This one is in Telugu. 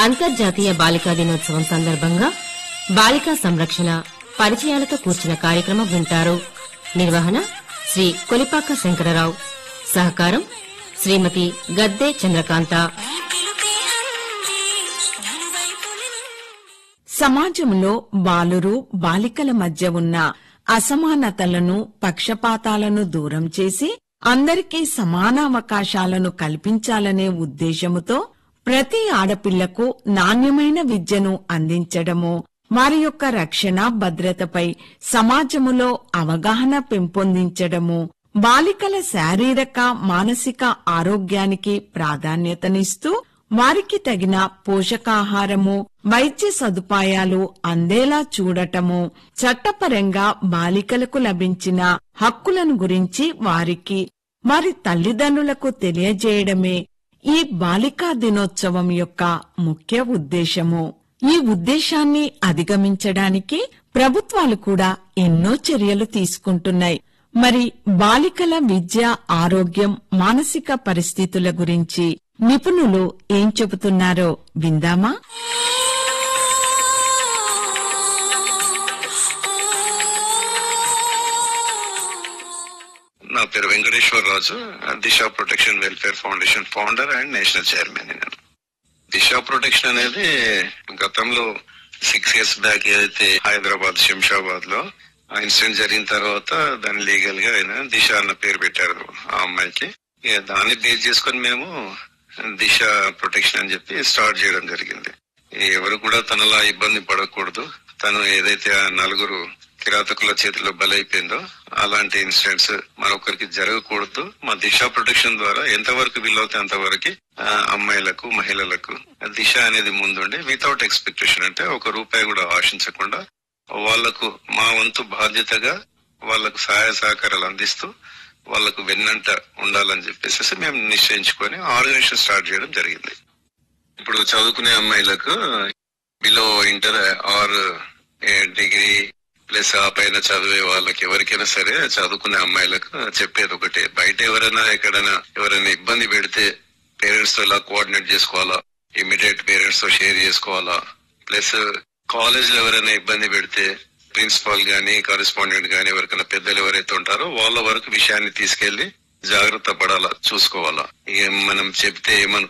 అంతర్జాతీయ బాలికా దినోత్సవం సందర్భంగా బాలికా సంరక్షణ పరిచయాలతో కూర్చున్న కార్యక్రమం వింటారు నిర్వహణ శ్రీ కొలిపాక శంకరరావు సహకారం శ్రీమతి గద్దే చంద్రకాంత సమాజంలో బాలురు బాలికల మధ్య ఉన్న అసమానతలను పక్షపాతాలను దూరం చేసి అందరికీ సమాన అవకాశాలను కల్పించాలనే ఉద్దేశముతో ప్రతి ఆడపిల్లకు నాణ్యమైన విద్యను అందించడము వారి యొక్క రక్షణ భద్రతపై సమాజములో అవగాహన పెంపొందించడము బాలికల శారీరక మానసిక ఆరోగ్యానికి ప్రాధాన్యతనిస్తూ వారికి తగిన పోషకాహారము వైద్య సదుపాయాలు అందేలా చూడటము చట్టపరంగా బాలికలకు లభించిన హక్కులను గురించి వారికి వారి తల్లిదండ్రులకు తెలియజేయడమే ఈ బాలికా దినోత్సవం యొక్క ముఖ్య ఉద్దేశము ఈ ఉద్దేశాన్ని అధిగమించడానికి ప్రభుత్వాలు కూడా ఎన్నో చర్యలు తీసుకుంటున్నాయి మరి బాలికల విద్య ఆరోగ్యం మానసిక పరిస్థితుల గురించి నిపుణులు ఏం చెబుతున్నారో విందామా నా పేరు Venkateswara Raju Disha protection welfare foundation founder and national chairman నేను దిశ ప్రొటెక్షన్ అనేది గతంలో సిక్స్ ఇయర్స్ బ్యాక్ ఏదైతే హైదరాబాద్ శంషాబాద్ లో ఆ ఇన్సిడెంట్ జరిగిన తర్వాత దాన్ని లీగల్ గా ఆయన దిశ అన్న పేరు పెట్టారు ఆ అమ్మాయికి ఇక దాన్ని బేస్ చేసుకొని మేము దిశ ప్రొటెక్షన్ అని చెప్పి స్టార్ట్ చేయడం జరిగింది ఎవరు కూడా తనలా ఇబ్బంది పడకూడదు తను ఏదైతే ఆ నలుగురు కిరాతకుల చేతిలో బలైపోయిందో అలాంటి ఇన్సిడెంట్స్ మరొకరికి జరగకూడదు మా దిశ ప్రొటెక్షన్ ద్వారా ఎంతవరకు వీలవుతే అంతవరకు ఆ, అమ్మాయిలకు మహిళలకు దిశ అనేది ముందుండి వితౌట్ ఎక్స్పెక్టేషన్ అంటే ఒక రూపాయి కూడా ఆశించకుండా వాళ్లకు మా వంతు బాధ్యతగా వాళ్లకు సహాయ సహకారాలు అందిస్తూ వాళ్లకు వెన్నంట ఉండాలని చెప్పేసి మేము నిశ్చయించుకొని ఆర్గనైజేషన్ స్టార్ట్ చేయడం జరిగింది ఇప్పుడు చదువుకునే అమ్మాయిలకు below inter or degree plus ఆ పైన చదివే వాళ్ళకి ఎవరికైనా సరే చదువుకునే అమ్మాయిలకు చెప్పేది ఒకటే బయట ఎవరైనా ఎక్కడైనా ఎవరైనా ఇబ్బంది పెడితే పేరెంట్స్ తో ఎలా కోఆర్డినేట్ చేసుకోవాలా ఇమీడియట్ పేరెంట్స్ తో షేర్ చేసుకోవాలా ప్లస్ కాలేజ్ లో ఎవరైనా ఇబ్బంది పెడితే ప్రిన్సిపాల్ గానీ కరెస్పాండెంట్ గానీ ఎవరికైనా పెద్దలు ఎవరైతే ఉంటారో వాళ్ళ వరకు విషయాన్ని తీసుకెళ్లి జాగ్రత్త పడాలా చూసుకోవాలా ఇక మనం చెప్తే ఏమను